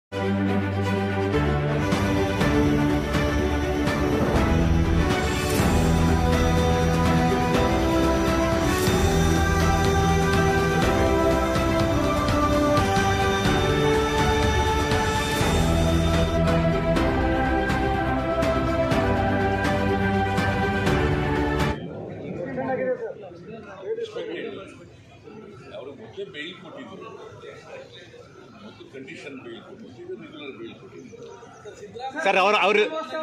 ಅವರು ಮೊದಲೇ ಬೇಲ್ ಕೊಟ್ಟಿದ್ರು ಮತ್ತು ಕಂಡೀಷನ್ ಬೇಲ್ ಕೊಟ್ಟಿದ್ರು ಈಗ ರೆಗ್ಯುಲರ್ ಬೇಲ್ ಕೊಟ್ಟಿದ್ರು ಸರ್ ಅವ್ರ ಅವ್ರು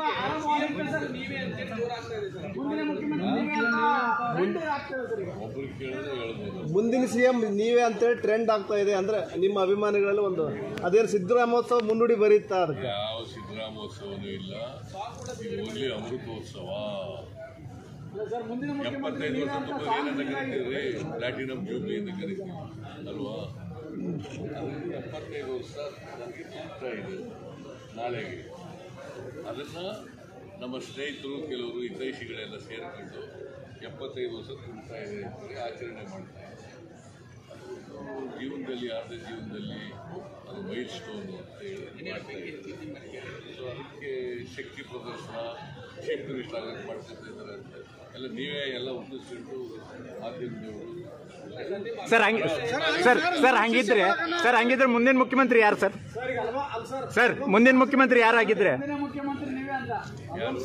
ಒಬ್ಬರು ಕೇಳಿದ್ರೆ ಹೇಳ್ಬೋದು ಮುಂದಿನ ಸಿಎಂ ನೀವೇ ಅಂತೇಳಿ ಟ್ರೆಂಡ್ ಆಗ್ತಾ ಇದೆ ಅಂದ್ರೆ ನಿಮ್ಮ ಅಭಿಮಾನಿಗಳಲ್ಲಿ ಒಂದು ಅದೇನು ಸಿದ್ದರಾಮೋತ್ಸವ ಮುನ್ನುಡಿ ಬರೀತಾ ಅದಕ್ಕೆ ಯಾವ ಸಿದ್ದರಾಮೋತ್ಸವನೂ ಇಲ್ಲ ಇದು ಓನ್ಲಿ ಅಮೃತೋತ್ಸವ ಎಪ್ಪತ್ತೈದು ವರ್ಷ ತುಂಬ ಏನಂತ ಕರಿತೀವಿ ಪ್ಲಾಟಿನಮ್ ಜೂಬ್ಲಿ ಅಂತ ಕರಿತೀವಿ ಅಲ್ವಾ ಅದರಿಂದ ಎಪ್ಪತ್ತೈದು ವರ್ಷ ನನಗೆ ತುಂಬುತ್ತಾ ಇದೆ ನಾಳೆಗೆ ಅದನ್ನು ನಮ್ಮ ಸ್ನೇಹಿತರು ಕೆಲವರು ಹಿತೈಷಿಗಳೆಲ್ಲ ಸೇರಿಕೊಂಡು ಎಪ್ಪತ್ತೈದು ವರ್ಷ ತುಂಬ್ತಾ ಇದೆ ಅಂತೇಳಿ ಆಚರಣೆ ಮಾಡ್ತಾರೆ ಅದು ಜೀವನದಲ್ಲಿ ಯಾರದೇ ಜೀವನದಲ್ಲಿ ಅದು ಮೈಲ್ ಸ್ಟೋನ್ ಅಂತ ಹೇಳಿ ಮಾಡ್ತಾ ಇದ್ದಾರೆ ಸೊ ಅದಕ್ಕೆ ಶಕ್ತಿ ಪ್ರದರ್ಶನ ಚೀಫ್ ಮಿನಿಸ್ಟರ್ ಆಗಕ್ಕೆ ಮಾಡ್ಕೊತಾ ಇದ್ದಾರೆ ಅಂತ ಎಲ್ಲ ನೀವೇ ಎಲ್ಲ ಒಪ್ಪಿಸ್ಬಿಟ್ಟು ಮಾಧ್ಯಮದವರು ಸರ್ ಹಂಗೆ ಸರ್ ಸರ್ ಹಂಗಿದ್ರೆ ಸರ್ ಹಂಗಿದ್ರೆ ಮುಂದಿನ ಮುಖ್ಯಮಂತ್ರಿ ಯಾರು ಸರ್ ಸರ್ ಮುಂದಿನ ಮುಖ್ಯಮಂತ್ರಿ ಯಾರಾಗಿದ್ರೆ ಮುಖ್ಯಮಂತ್ರಿ ನೀವೇ ಅಂತ ಯಾರು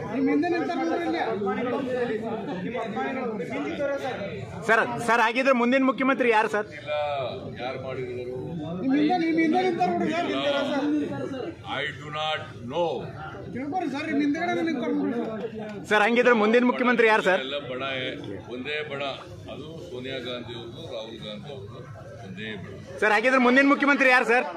ಸರ್ ಸರ್ ಹಾಗಿದ್ರೆ ಮುಂದಿನ ಮುಖ್ಯಮಂತ್ರಿ ಯಾರು ಸರ್ ಇಲ್ಲ ಯಾರು ಮಾಡಿದರು I do not know sir ಹಂಗಿದ್ರೆ ಮುಂದಿನ ಮುಖ್ಯಮಂತ್ರಿ ಯಾರು ಸರ್ ಎಲ್ಲ ಬಣ ಒಂದೇ ಬಣ ಅದು ಸೋನಿಯಾ ಗಾಂಧಿ ಅವರು ರಾಹುಲ್ ಗಾಂಧಿ ಅವರು ಒಂದೇ ಬಣ ಸರ್ ಹಾಗಿದ್ರೆ ಮುಂದಿನ ಮುಖ್ಯಮಂತ್ರಿ ಯಾರು ಸರ್